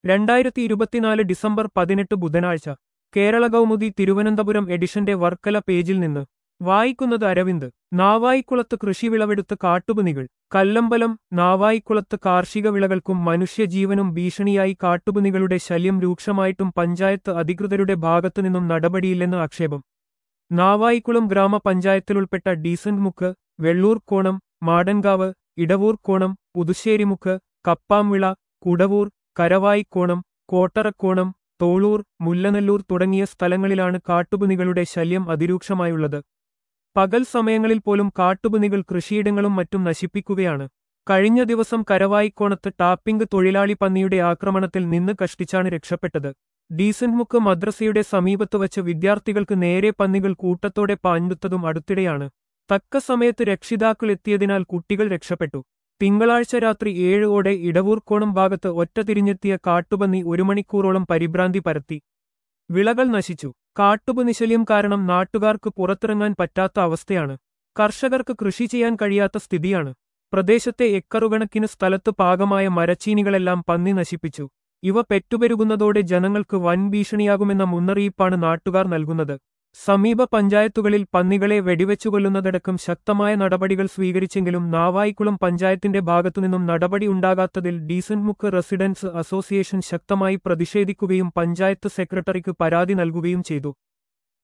രണ്ടായിരത്തി ഇരുപത്തിനാല് ഡിസംബർ പതിനെട്ട് ബുധനാഴ്ച കേരള കൗമുദി തിരുവനന്തപുരം എഡിഷന്റെ വർക്കല പേജിൽ നിന്ന് വായിക്കുന്നത് അരവിന്ദ് നാവായിക്കുളത്ത് കൃഷി വിളവെടുത്ത് കാട്ടുപുനികൾ കല്ലമ്പലം നാവായിക്കുളത്ത് കാർഷിക വിളകൾക്കും മനുഷ്യജീവനും ഭീഷണിയായി കാട്ടുപുനികളുടെ ശല്യം രൂക്ഷമായിട്ടും പഞ്ചായത്ത് അധികൃതരുടെ ഭാഗത്തുനിന്നും നടപടിയില്ലെന്ന് ആക്ഷേപം നാവായിക്കുളം ഗ്രാമപഞ്ചായത്തിലുൾപ്പെട്ട ഡീസന്റ് മുക്ക് വെള്ളൂർ കോണം മാടൻകാവ് ഇടവൂർ കോണം പുതുശ്ശേരിമുക്ക് കപ്പാംവിള കുടവൂർ കരവായിക്കോണം കോട്ടറക്കോണം തോളൂർ മുല്ലനെല്ലൂർ തുടങ്ങിയ സ്ഥലങ്ങളിലാണ് കാട്ടുപുനികളുടെ ശല്യം അതിരൂക്ഷമായുള്ളത് പകൽ സമയങ്ങളിൽ പോലും കാട്ടുപുനികൾ കൃഷിയിടങ്ങളും മറ്റും നശിപ്പിക്കുകയാണ് കഴിഞ്ഞ ദിവസം കരവായിക്കോണത്ത് ടാപ്പിംഗ് തൊഴിലാളി പന്നിയുടെ ആക്രമണത്തിൽ നിന്ന് കഷ്ടിച്ചാണ് രക്ഷപ്പെട്ടത് ഡീസന്റ് മുക്ക് മദ്രസയുടെ സമീപത്ത് വച്ച് വിദ്യാർത്ഥികൾക്ക് നേരെ പന്നികൾ കൂട്ടത്തോടെ പാഞ്ഞുത്തതും അടുത്തിടെയാണ് തക്ക സമയത്ത് രക്ഷിതാക്കൾ എത്തിയതിനാൽ കുട്ടികൾ രക്ഷപ്പെട്ടു തിങ്കളാഴ്ച രാത്രി ഏഴോടെ ഇടവൂർക്കോണം ഭാഗത്ത് ഒറ്റ തിരിഞ്ഞെത്തിയ കാട്ടുപന്നി ഒരു മണിക്കൂറോളം പരിഭ്രാന്തി പരത്തി വിളകൾ നശിച്ചു കാട്ടുപന്നിശല്യം കാരണം നാട്ടുകാർക്ക് പുറത്തിറങ്ങാൻ പറ്റാത്ത അവസ്ഥയാണ് കർഷകർക്ക് കൃഷി ചെയ്യാൻ കഴിയാത്ത സ്ഥിതിയാണ് പ്രദേശത്തെ എക്കറുകണക്കിന് സ്ഥലത്ത് പാകമായ മരച്ചീനികളെല്ലാം പന്നി നശിപ്പിച്ചു ഇവ പെറ്റുപെരുകുന്നതോടെ ജനങ്ങൾക്ക് വൻ ഭീഷണിയാകുമെന്ന മുന്നറിയിപ്പാണ് നാട്ടുകാർ നൽകുന്നത് സമീപ പഞ്ചായത്തുകളിൽ പന്നികളെ വെടിവെച്ചുകൊല്ലുന്നതടക്കം ശക്തമായ നടപടികൾ സ്വീകരിച്ചെങ്കിലും നാവായിക്കുളം പഞ്ചായത്തിന്റെ ഭാഗത്തുനിന്നും നടപടി ഉണ്ടാകാത്തതിൽ ഡീസന്റ് മുക്ക് റെസിഡൻസ് അസോസിയേഷൻ ശക്തമായി പ്രതിഷേധിക്കുകയും പഞ്ചായത്ത് സെക്രട്ടറിക്ക് പരാതി നൽകുകയും ചെയ്തു